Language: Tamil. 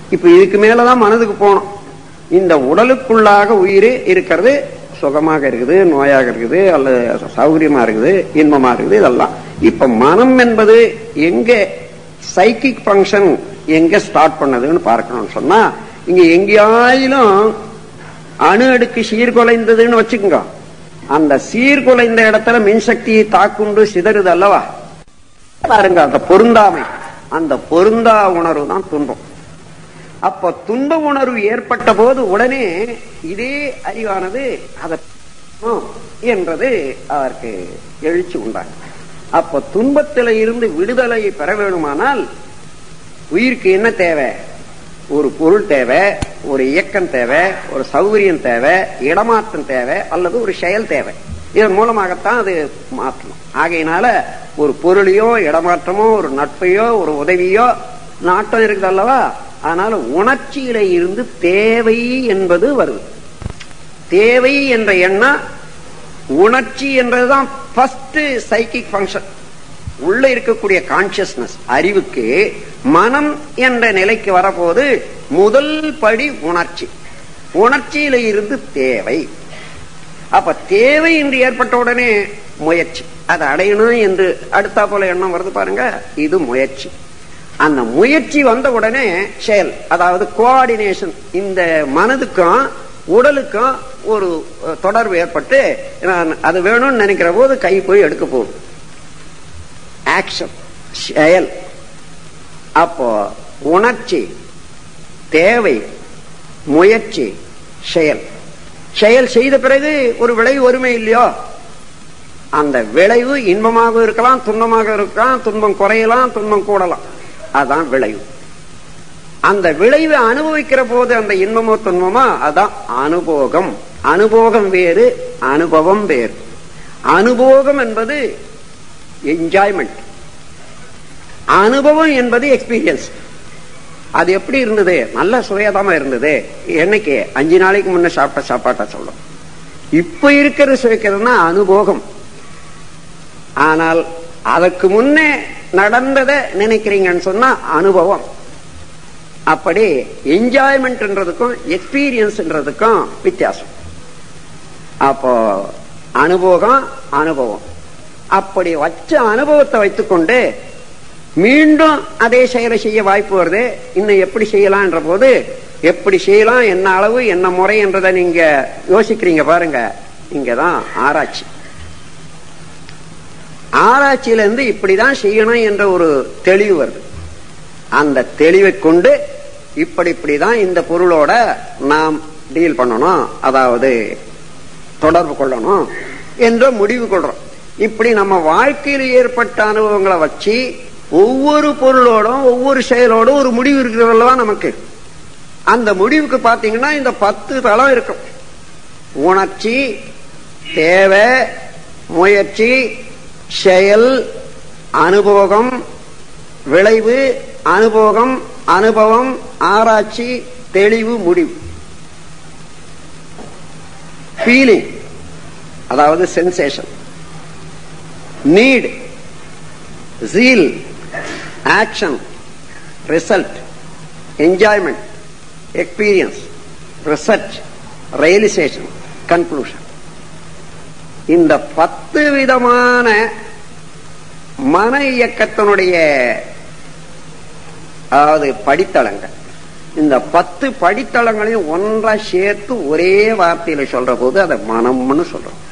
இப்ப இதுக்கு மேலதான் மனதுக்கு போகணும் இந்த உடலுக்குள்ளாக உயிர் இருக்கிறது சுகமாக இருக்குது நோயாக இருக்குது அல்லது சௌகரியமா இருக்குது இன்பமா இருக்குது இதெல்லாம் இப்ப மனம் என்பது எங்க சைக்கிக் ஃபங்க்ஷன் எங்க ஸ்டார்ட் பண்ணதுன்னு பார்க்கணும்னு சொன்னா இங்க எங்கேயாயிலும் அணு அடுக்கு சீர்குலைந்ததுன்னு வச்சுக்கோங்க அந்த சீர்குலைந்த இடத்துல மின்சக்தியை தாக்குண்டு சிதறுது அல்லவா பாருங்க அந்த பொருந்தாமை அந்த பொருந்தா உணர்வு தான் துன்பம் அப்ப துன்ப உணர்வு ஏற்பட்ட போது உடனே இதே அறிவானது அதை என்றது அதற்கு எழுச்சி உண்டாங்க அப்ப துன்பத்தில இருந்து விடுதலையை பெற வேணுமானால் உயிருக்கு என்ன தேவை ஒரு பொருள் தேவை ஒரு இயக்கம் தேவை ஒரு சௌகரியம் தேவை இடமாற்றம் தேவை அல்லது ஒரு செயல் தேவை இதன் மூலமாகத்தான் அது மாற்றணும் ஆகையினால ஒரு பொருளையோ இடமாற்றமோ ஒரு நட்பையோ ஒரு உதவியோ நாட்டம் இருக்குது அல்லவா அதனால உணர்ச்சியில இருந்து தேவை என்பது வருது தேவை என்ற எண்ணம் உணர்ச்சி என்றதுதான் ஃபர்ஸ்ட் சைக்கிக் ஃபங்க்ஷன் உள்ள இருக்கக்கூடிய கான்சியஸ்னஸ் அறிவுக்கு மனம் என்ற நிலைக்கு வரபோது முதல் படி உணர்ச்சி உணர்ச்சியில இருந்து தேவை அப்ப தேவை என்று ஏற்பட்ட உடனே முயற்சி அதை அடையணும் என்று அடுத்தா போல எண்ணம் வருது பாருங்க இது முயற்சி அந்த முயற்சி வந்த உடனே செயல் அதாவது கோஆர்டினேஷன் இந்த மனதுக்கும் உடலுக்கும் ஒரு தொடர்பு ஏற்பட்டு நான் அது வேணும்னு நினைக்கிற போது கை போய் எடுக்க போகுது ஆக்ஷன் செயல் அப்போ உணர்ச்சி தேவை முயற்சி செயல் செயல் செய்த பிறகு ஒரு விளைவு ஒருமை இல்லையோ அந்த விளைவு இன்பமாக இருக்கலாம் துன்பமாக இருக்கலாம் துன்பம் குறையலாம் துன்பம் கூடலாம் அதான் விளைவு அந்த விளைவை அனுபவிக்கிற போது அந்த இன்பமோ துன்பமோ அதான் அனுபோகம் அனுபோகம் வேறு அனுபவம் வேறு அனுபோகம் என்பது என்ஜாய்மெண்ட் அனுபவம் என்பது எக்ஸ்பீரியன்ஸ் அது எப்படி இருந்தது நல்ல சுயதமா இருந்தது என்னைக்கு அஞ்சு நாளைக்கு முன்ன சாப்பிட்ட சாப்பாட்டா சொல்லும் இப்ப இருக்கிற சுவைக்கிறதுனா அனுபோகம் ஆனால் அதற்கு முன்னே நடந்ததை நினைக்கிறீங்கன்னு சொன்னா அனுபவம் அப்படி என்ஜாய்மெண்ட்ன்றதுக்கும் எக்ஸ்பீரியன்ஸ்ன்றதுக்கும் வித்தியாசம் அப்போ அனுபவம் அனுபவம் அப்படி வச்ச அனுபவத்தை வைத்துக்கொண்டு மீண்டும் அதே செயலை செய்ய வாய்ப்பு வருது இன்னும் எப்படி செய்யலாம்ன்ற போது எப்படி செய்யலாம் என்ன அளவு என்ன முறை என்றதை நீங்க யோசிக்கிறீங்க பாருங்க இங்கதான் ஆராய்ச்சி ஆராய்ச்சியில இருந்து இப்படிதான் செய்யணும் என்ற ஒரு தெளிவு வருது அந்த தெளிவை கொண்டு இப்படி இப்படிதான் இந்த பொருளோட நாம் டீல் பண்ணணும் அதாவது தொடர்பு கொள்ளணும் என்ற முடிவு கொள்றோம் இப்படி நம்ம வாழ்க்கையில் ஏற்பட்ட அனுபவங்களை வச்சு ஒவ்வொரு பொருளோடும் ஒவ்வொரு செயலோடும் ஒரு முடிவு இருக்கிறதல்லவா நமக்கு அந்த முடிவுக்கு பாத்தீங்கன்னா இந்த பத்து தளம் இருக்கும் உணர்ச்சி தேவை முயற்சி செயல் அனுபவம் விளைவு அனுபவம் அனுபவம் ஆராய்ச்சி தெளிவு முடிவு ஃபீலிங் அதாவது sensation need zeal action result enjoyment experience research realisation conclusion இந்த பத்து விதமான மன இயக்கத்தினுடைய அதாவது படித்தளங்கள் இந்த பத்து படித்தளங்களையும் ஒன்றா சேர்த்து ஒரே வார்த்தையில சொல்ற போது அதை மனம்னு சொல்றோம்